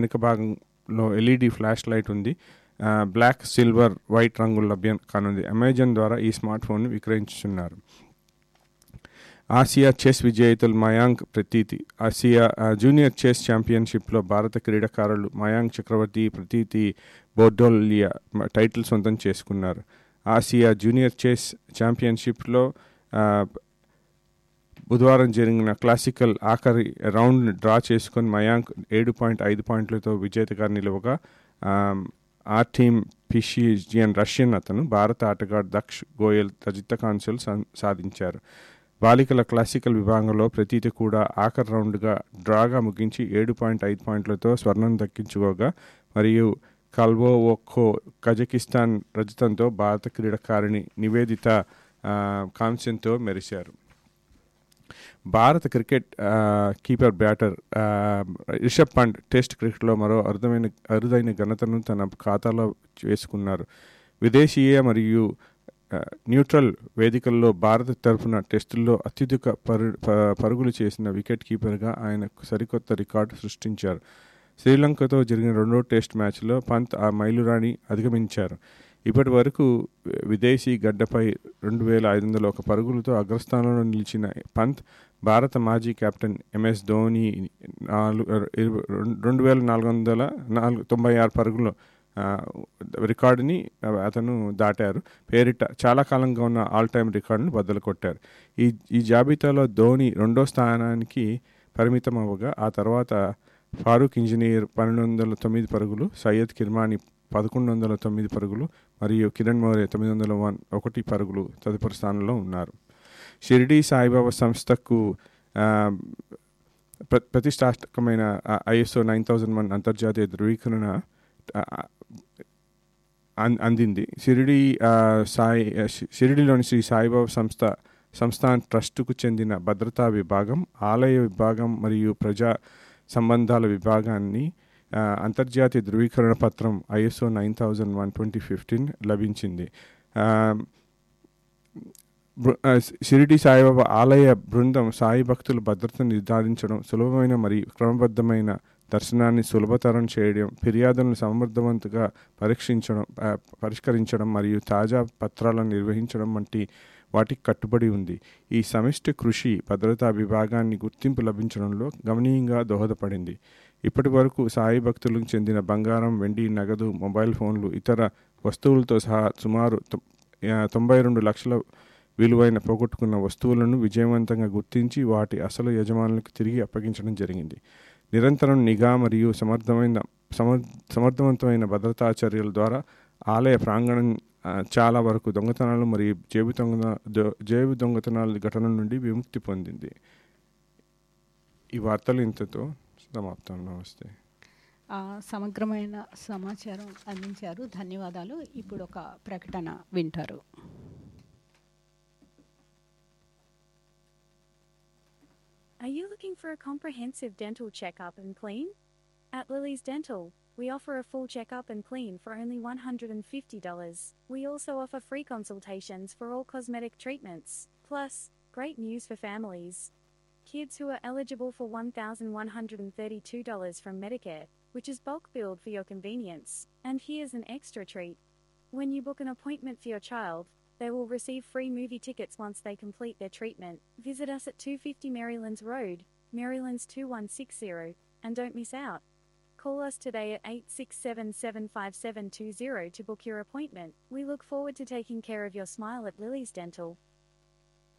వెనుక భాగంలో LED flash light ఉంది ఆ, బ్లాక్ సిల్వర్ వైట్ రంగులు లభ్యం కానుంది అమెజాన్ ద్వారా ఈ స్మార్ట్ ఫోన్ను విక్రయించుతున్నారు ఆసియా చెస్ విజేతలు మయాంక్ ప్రతీతి ఆసియా ఆ, జూనియర్ చెస్ ఛాంపియన్షిప్లో భారత క్రీడాకారులు మయాంక్ చక్రవర్తి ప్రతీతి బోర్డోలియా మ- టైటిల్ సొంతం చేసుకున్నారు ఆసియా జూనియర్ చెస్ ఛాంపియన్షిప్లో ఆ, బుధవారం జరిగిన క్లాసికల్ ఆఖరి రౌండ్ డ్రా చేసుకొని మయాంక్ ఏడు పాయింట్ ఐదు పాయింట్లతో విజేతగా నిలువగా ఆ, ఆ టీం పిషిజియన్ రష్యన్ అతను భారత ఆటగాడు దక్ష్ గోయల్ రజిత కాన్సల్ సాధించారు బాలికల క్లాసికల్ విభాగంలో ప్రతీతి కూడా ఆఖరి రౌండ్గా డ్రాగా ముగించి ఏడు పాయింట్ ఐదు పాయింట్లతో స్వర్ణం దక్కించుకోగా మరియు కల్వో ఒక్కో కజకిస్తాన్ రజతంతో భారత క్రీడాకారిణి నివేదిత ఆ, కాంస్యంతో మెరిశారు భారత క్రికెట్ ఆ, కీపర్ బ్యాటర్ ఆ, రిషబ్ పంట్ టెస్ట్ క్రికెట్లో మరో అరుదైన అరుదైన ఘనతను తన ఖాతాలో వేసుకున్నారు విదేశీయ మరియు ఆ, న్యూట్రల్ వేదికల్లో భారత తరఫున టెస్టుల్లో అత్యధిక పరు ప- పరుగులు చేసిన వికెట్ కీపర్గా ఆయన సరికొత్త రికార్డు సృష్టించారు శ్రీలంకతో జరిగిన రెండో టెస్ట్ మ్యాచ్లో పంత్ ఆ మైలురాణి అధిగమించారు ఇప్పటి వరకు విదేశీ గడ్డపై రెండు వేల ఐదు వందల ఒక పరుగులతో అగ్రస్థానంలో నిలిచిన పంత్ భారత మాజీ కెప్టెన్ ఎంఎస్ ధోని నాలుగు ఇరవై- రెండు వేల నాలుగు వందల నాలుగు తొంభై ఆరు పరుగులు ఆ, రికార్డుని అతను దాటారు పేరిట చాలా కాలంగా ఉన్న ఆల్ టైమ్ రికార్డును బద్దలు కొట్టారు ఈ ఈ జాబితాలో ధోని రెండో స్థానానికి పరిమితం అవ్వగా ఆ తర్వాత ఫారూక్ ఇంజనీర్ పన్నెండు వందల తొమ్మిది పరుగులు సయ్యద్ కిర్మాని పదకొండు వందల తొమ్మిది పరుగులు మరియు కిరణ్ మౌర్య తొమ్మిది వందల వన్ ఒకటి పరుగులు తదుపరి స్థానంలో ఉన్నారు షిరిడి సాయిబాబా సంస్థకు ఆ, ప్ర- ప్రతిష్టాత్మకమైన ఐఎస్ఓ నైన్ థౌజండ్ వన్ అంతర్జాతీయ ధృవీకరణ ఆ, అన్- అందింది షిరిడి ఆ, సాయి ఆ, షి- షిరిడిలోని శ్రీ సాయిబాబా సంస్థ సంస్థాన్ ట్రస్టుకు చెందిన భద్రతా విభాగం ఆలయ విభాగం మరియు ప్రజా సంబంధాల విభాగాన్ని ఆ, అంతర్జాతీయ ధృవీకరణ పత్రం ISO nine thousand one twenty fifteen లభించింది ఆ, బృ- ఆ, షిరిడి సాయిబాబా ఆలయ బృందం సాయి భక్తుల భద్రతను నిర్ధారించడం సులభమైన మరియు క్రమబద్ధమైన దర్శనాన్ని సులభతరం చేయడం ఫిర్యాదులను సమర్థవంతంగా పరీక్షించడం ఆ, పరిష్కరించడం మరియు తాజా పత్రాలను నిర్వహించడం వంటి వాటికి కట్టుబడి ఉంది ఈ సమిష్టి కృషి భద్రతా విభాగాన్ని గుర్తింపు లభించడంలో గమనీయంగా దోహదపడింది ఇప్పటి వరకు సాయి భక్తులకు చెందిన బంగారం వెండి నగదు మొబైల్ ఫోన్లు ఇతర వస్తువులతో సహా సుమారు తొ- ఆ, తొంభై రెండు లక్షల విలువైన పోగొట్టుకున్న వస్తువులను విజయవంతంగా గుర్తించి వాటి అసలు యజమానులకు తిరిగి అప్పగించడం జరిగింది నిరంతరం నిఘా మరియు సమర్థమైన సమర్ సమర్థవంతమైన భద్రతా చర్యల ద్వారా ఆలయ ప్రాంగణం ఆ, చాలా వరకు దొంగతనాలు మరియు జేబు దొంగ దో- జేబు దొంగతనాల ఘటనల నుండి విముక్తి పొందింది ఈ వార్తలు ఇంతతో సమాప్తం నమస్తే ఆ, సమగ్రమైన సమాచారం అందించారు ధన్యవాదాలు ఇప్పుడు ఒక ప్రకటన వింటారు Are you looking for a comprehensive dental checkup and clean? At Lily's Dental, we offer a full checkup and clean for only $150. We also offer free consultations for all cosmetic treatments. Plus, great news for families. Kids who are eligible for $1,132 from Medicare, which is bulk billed for your convenience. And here's an extra treat. When you book an appointment for your child, they will receive free movie tickets once they complete their treatment. Visit us at 250 Marylands Road, Marylands 2160, and don't miss out. Call us today at 867 75720 to book your appointment. We look forward to taking care of your smile at Lily's Dental.